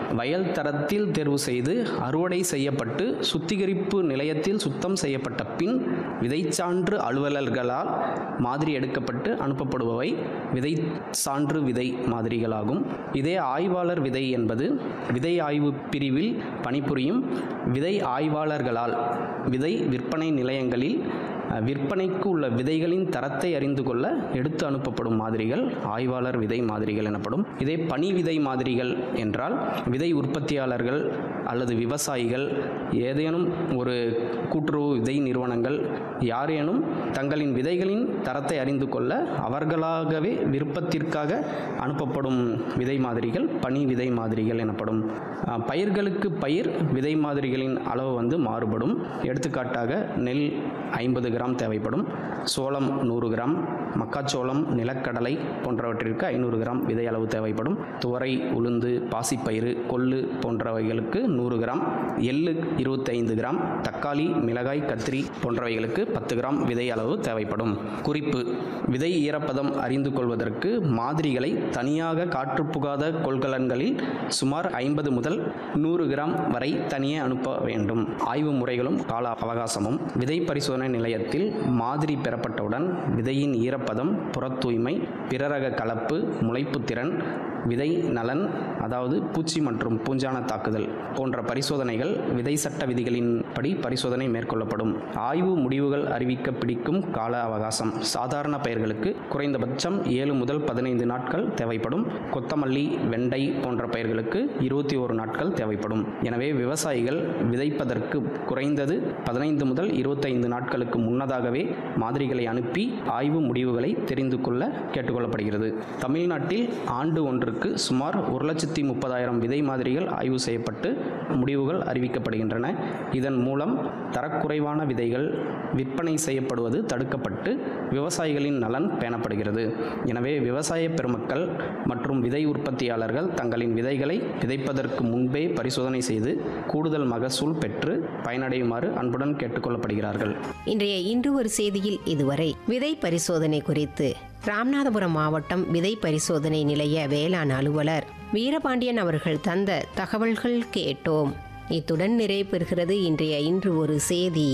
வயல் தரத்தில் தேர்வு செய்து அறுவடை செய்யப்பட்டு சுத்திகரிப்பு நிலையத்தில் சுத்தம் செய்யப்பட்ட பின் விதை சான்று அலுவலர்களால் மாதிரி எடுக்கப்பட்டு அனுப்பப்படுபவை விதை சான்று விதை மாதிரிகளாகும் இதே ஆய்வாளர் விதை என்பது விதை ஆய்வு பிரிவில் பணிபுரியும் விதை ஆய்வாளர்களால் விதை விற்பனை நிலையங்களில் அஹ், விற்பனைக்கு உள்ள விதைகளின் தரத்தை அறிந்து கொள்ள எடுத்து அனுப்பப்படும் மாதிரிகள் ஆய்வாளர் விதை மாதிரிகள் எனப்படும் இதே பனி விதை மாதிரிகள் என்றால் விதை உற்பத்தியாளர்கள் அல்லது விவசாயிகள் ஏதேனும் ஒரு கூட்டுறவு விதை நிறுவனங்கள் யாரேனும் தங்களின் விதைகளின் தரத்தை அறிந்து கொள்ள அவர்களாகவே விருப்பத்திற்காக அனுப்பப்படும் விதை மாதிரிகள் பனி விதை மாதிரிகள் எனப்படும் அஹ், பயிர்களுக்கு பயிர் விதை மாதிரிகளின் அளவு வந்து மாறுபடும் எடுத்துக்காட்டாக நெல் ஐம்பது கிராம் தேவைப்படும் சோளம் நூறு கிராம் மக்காச்சோளம் நிலக்கடலை போன்றவற்றிற்கு ஐநூறு கிராம் விதை அளவு தேவைப்படும் துவரை உளுந்து பாசிப்பயிறு கொள்ளு போன்றவைகளுக்கு நூறு கிராம் எள்ளு இருபத்தைந்து கிராம் தக்காளி மிளகாய் கத்திரி போன்றவைகளுக்கு பத்து கிராம் விதை அளவு தேவைப்படும் குறிப்பு விதை ஈரப்பதம் அறிந்து கொள்வதற்கு மாதிரிகளை தனியாக காற்று புகாத கொள்கலன்களில் சுமார் ஐம்பது முதல் நூறு கிராம் வரை தனியே அனுப்ப வேண்டும் ஆய்வு முறைகளும் கால அவகாசமும் விதை பரிசோதனை நிலையத்தில் மாதிரி பெறப்பட்டவுடன் விதையின் ஈரப்பதம் புறத் தூய்மை பிறரக கலப்பு முளைப்பு திறன் விதை நலன் அதாவது பூச்சி மற்றும் பூஞ்சான தாக்குதல் போன்ற பரிசோதனைகள் விதை சட்ட விதிகளின்படி பரிசோதனை மேற்கொள்ளப்படும் ஆய்வு முடிவுகள் அறிவிக்க பிடிக்கும் கால அவகாசம் சாதாரண பயிர்களுக்கு குறைந்தபட்சம் ஏழு முதல் பதினைந்து நாட்கள் தேவைப்படும் கொத்தமல்லி வெண்டை போன்ற பயிர்களுக்கு இருபத்தி ஓரு நாட்கள் தேவைப்படும் எனவே விவசாயிகள் விதைப்பதற்கு குறைந்தது பதினைந்து முதல் இருபத்தைந்து நாட்களுக்கு முன்னதாகவே மாதிரிகளை அனுப்பி ஆய்வு முடிவுகளை தெரிந்து கொள்ள கேட்டுக்கொள்ளப்படுகிறது தமிழ்நாட்டில் ஆண்டு ஒன்றுக்கு சுமார் ஒரு லட்சத்தி முப்பதாயிரம் விதை மாதிரிகள் ஆய்வு செய்யப்பட்டு முடிவுகள் அறிவிக்கப்படுகின்றன இதன் மூலம் தரக்குறைவான விதைகள் விற்பனை செய்யப்படுவது தடுக்கப்பட்டு விவசாயிகளின் நலன் பேணப்படுகிறது எனவே விவசாய பெருமக்கள் மற்றும் விதை உற்பத்தியாளர்கள் தங்களின் விதைகளை விதைப்பதற்கு முன்பே பரிசோதனை செய்து கூடுதல் மகசூல் பெற்று பயனடையுமாறு அன்புடன் கேட்டுக்கொள்ளப்படுகிறார்கள் இன்றைய இன்று ஒரு செய்தியில் இதுவரை விதை பரிசோதனை குறித்து ராமநாதபுரம் மாவட்டம் விதை பரிசோதனை நிலைய வேளாண் அலுவலர் வீரபாண்டியன் அவர்கள் தந்த தகவல்கள் கேட்டோம் இத்துடன் நிறைவு பெறுகிறது இன்றைய இன்று ஒரு செய்தி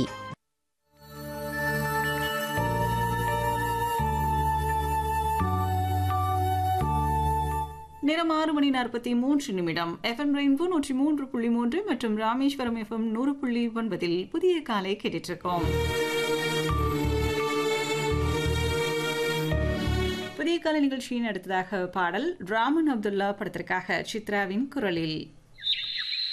நேரம் ஆறு மணி நாற்பத்தி மூன்று நிமிடம் எஃப்எம் ரெயின்போ நூற்றி மூன்று புள்ளி மூன்று மற்றும் ராமேஸ்வரம் எஃப்எம் நூறு புள்ளி ஒன்பதில் புதிய காலை கேட்டுட்டு இருக்கோம் புதிய காலை நிகழ்ச்சியின் அடுத்ததாக பாடல் ராமன் அப்துல்லா படத்திற்காக சித்ராவின் குரலில்